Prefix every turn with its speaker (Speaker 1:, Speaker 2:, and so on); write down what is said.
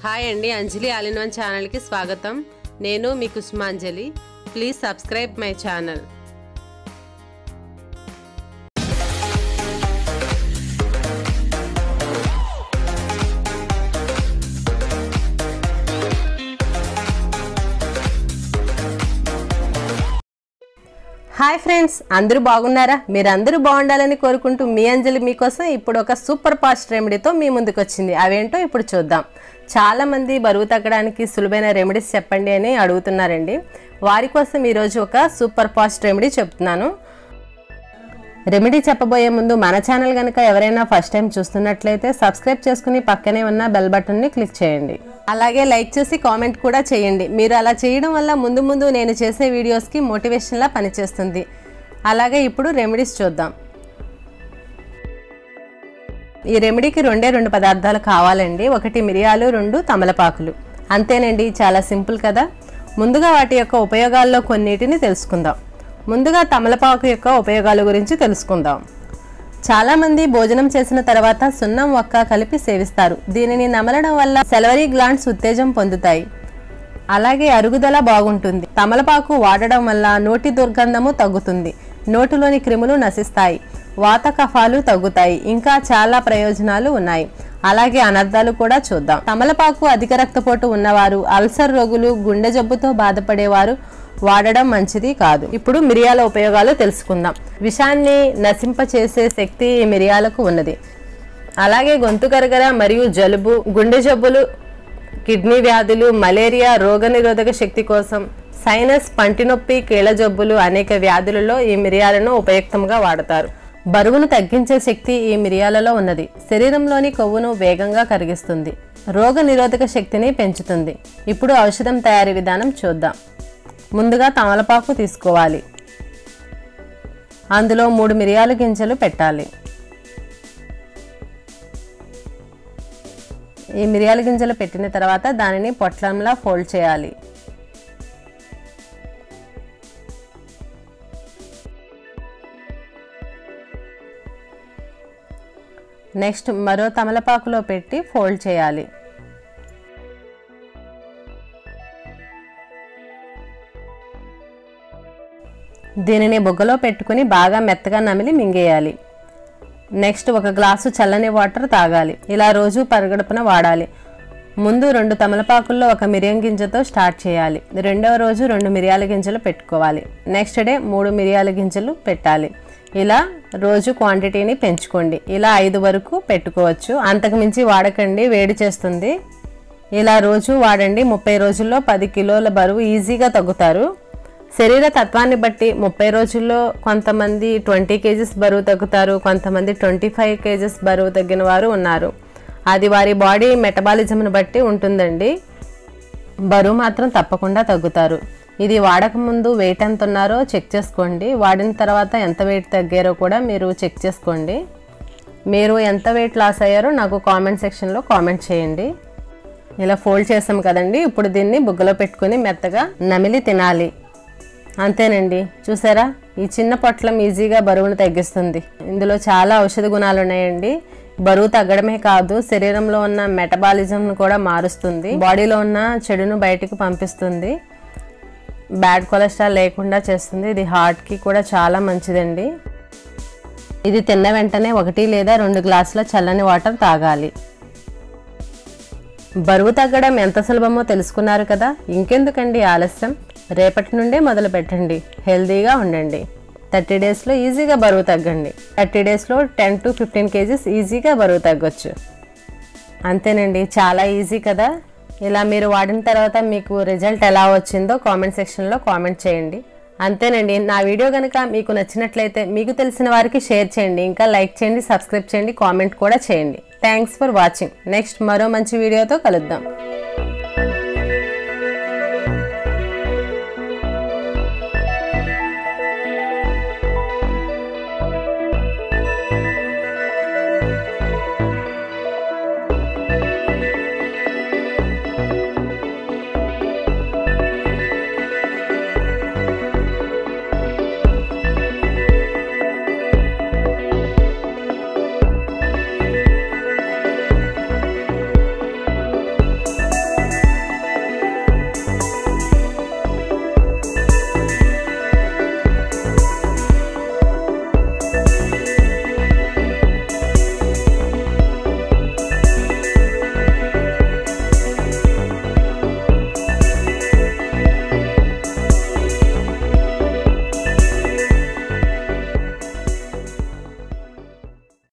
Speaker 1: hi అండి అంజలి all in one ఛానల్కి స్వాగతం నేను మీ Kusumanjali please subscribe my channel hi friends అందరూ బాగున్నారా మీరు అందరూ బాగుండాలని కోరుకుంటూ మీ అంజలి మీకోసం ఇప్పుడు ఒక సూపర్ ఫాస్ట్ రెమెడీతో మీ ముందుకు వచ్చింది అవేంటో ఇప్పుడు చూద్దాం చాలా మంది బరువు తగ్గడానికి సులువైన రెమెడీస్ చెప్పండి అని అడుగుతున్నారండి వారి కోసం ఈరోజు ఒక సూపర్ ఫాస్ట్ రెమెడీ చెప్తున్నాను రెమెడీ చెప్పబోయే ముందు మన ఛానల్ కనుక ఎవరైనా ఫస్ట్ టైం చూస్తున్నట్లయితే సబ్స్క్రైబ్ చేసుకుని పక్కనే ఉన్న బెల్ బటన్ని క్లిక్ చేయండి అలాగే లైక్ చేసి కామెంట్ కూడా చేయండి మీరు అలా చేయడం వల్ల ముందు ముందు నేను చేసే వీడియోస్కి మోటివేషన్లా పనిచేస్తుంది అలాగే ఇప్పుడు రెమెడీస్ చూద్దాం ఈ రెమెడీకి రెండే రెండు పదార్థాలు కావాలండి ఒకటి మిరియాలు రెండు తమలపాకులు అంతేనండి చాలా సింపుల్ కదా ముందుగా వాటి యొక్క ఉపయోగాల్లో కొన్నిటిని తెలుసుకుందాం ముందుగా తమలపాకు యొక్క ఉపయోగాల గురించి తెలుసుకుందాం చాలామంది భోజనం చేసిన తర్వాత సున్నం ఒక్క కలిపి సేవిస్తారు దీనిని నమలడం వల్ల సెలవరీ గ్లాండ్స్ ఉత్తేజం పొందుతాయి అలాగే అరుగుదల బాగుంటుంది తమలపాకు వాడడం వల్ల నోటి దుర్గంధము తగ్గుతుంది నోటిలోని క్రిములు నశిస్తాయి వాత కఫాలు తగ్గుతాయి ఇంకా చాలా ప్రయోజనాలు ఉన్నాయి అలాగే అనర్థాలు కూడా చూద్దాం తమలపాకు అధిక రక్తపోటు ఉన్నవారు అల్సర్ రోగులు గుండె జబ్బుతో బాధపడేవారు వాడడం మంచిది కాదు ఇప్పుడు మిరియాల ఉపయోగాలు తెలుసుకుందాం విషాన్ని నశింపచేసే శక్తి ఈ మిరియాలకు ఉన్నది అలాగే గొంతు కరగర మరియు జలుబు గుండె జబ్బులు కిడ్నీ వ్యాధులు మలేరియా రోగనిరోధక శక్తి కోసం సైనస్ పంటి నొప్పి కీళ్ళ జబ్బులు అనేక వ్యాధులలో ఈ మిరియాలను ఉపయుక్తంగా వాడతారు బరువును తగ్గించే శక్తి ఈ మిరియాలలో ఉన్నది శరీరంలోని కొవ్వును వేగంగా కరిగిస్తుంది రోగ నిరోధక శక్తిని పెంచుతుంది ఇప్పుడు ఔషధం తయారీ విధానం చూద్దాం ముందుగా తమలపాకు తీసుకోవాలి అందులో మూడు మిరియాల గింజలు పెట్టాలి ఈ మిరియాల గింజలు పెట్టిన తర్వాత దానిని పొట్లంలా ఫోల్డ్ చేయాలి నెక్స్ట్ మరో తమలపాకులో పెట్టి ఫోల్డ్ చేయాలి దీనిని బొగ్గలో పెట్టుకుని బాగా మెత్తగా నమిలి మింగేయాలి నెక్స్ట్ ఒక గ్లాసు చల్లని వాటర్ తాగాలి ఇలా రోజు పరగడుపున వాడాలి ముందు రెండు తమలపాకుల్లో ఒక మిరియం గింజతో స్టార్ట్ చేయాలి రెండవ రోజు రెండు మిరియాల గింజలు పెట్టుకోవాలి నెక్స్ట్ డే మూడు మిరియాల గింజలు పెట్టాలి ఇలా రోజు క్వాంటిటీని పెంచుకోండి ఇలా ఐదు వరకు పెట్టుకోవచ్చు అంతకు మించి వాడకండి వేడి చేస్తుంది ఇలా రోజు వాడండి ముప్పై రోజుల్లో పది కిలోల బరువు ఈజీగా తగ్గుతారు శరీర తత్వాన్ని బట్టి ముప్పై రోజుల్లో కొంతమంది ట్వంటీ కేజీస్ బరువు తగ్గుతారు కొంతమంది ట్వంటీ ఫైవ్ కేజీస్ బరువు తగ్గిన వారు ఉన్నారు అది వారి బాడీ మెటబాలిజంను బట్టి ఉంటుందండి బరువు మాత్రం తప్పకుండా తగ్గుతారు ఇది వాడకముందు వెయిట్ ఎంత ఉన్నారో చెక్ చేసుకోండి వాడిన తర్వాత ఎంత వెయిట్ తగ్గారో కూడా మీరు చెక్ చేసుకోండి మీరు ఎంత వెయిట్ లాస్ అయ్యారో నాకు కామెంట్ సెక్షన్లో కామెంట్ చేయండి ఇలా ఫోల్డ్ చేసాం కదండి ఇప్పుడు దీన్ని బుగ్గలో పెట్టుకుని మెత్తగా నమిలి తినాలి అంతేనండి చూసారా ఈ చిన్న పొట్లం ఈజీగా బరువును తగ్గిస్తుంది ఇందులో చాలా ఔషధ గుణాలు ఉన్నాయండి బరువు తగ్గడమే కాదు శరీరంలో ఉన్న మెటబాలిజంను కూడా మారుస్తుంది బాడీలో ఉన్న చెడును బయటికి పంపిస్తుంది బ్యాడ్ కొలెస్ట్రాల్ లేకుండా చేస్తుంది ఇది హార్ట్కి కూడా చాలా మంచిదండి ఇది తిన్న వెంటనే ఒకటి లేదా రెండు గ్లాసుల చల్లని వాటర్ తాగాలి బరువు తగ్గడం ఎంత సులభమో తెలుసుకున్నారు కదా ఇంకెందుకండి ఆలస్యం రేపటి నుండే మొదలు పెట్టండి హెల్తీగా ఉండండి థర్టీ డేస్లో ఈజీగా బరువు తగ్గండి థర్టీ డేస్లో టెన్ టు ఫిఫ్టీన్ కేజీస్ ఈజీగా బరువు తగ్గొచ్చు అంతేనండి చాలా ఈజీ కదా ఇలా మీరు వాడిన తర్వాత మీకు రిజల్ట్ ఎలా వచ్చిందో కామెంట్ సెక్షన్లో కామెంట్ చేయండి అంతేనండి నా వీడియో కనుక మీకు నచ్చినట్లయితే మీకు తెలిసిన వారికి షేర్ చేయండి ఇంకా లైక్ చేయండి సబ్స్క్రైబ్ చేయండి కామెంట్ కూడా చేయండి థ్యాంక్స్ ఫర్ వాచింగ్ నెక్స్ట్ మరో మంచి వీడియోతో కలుద్దాం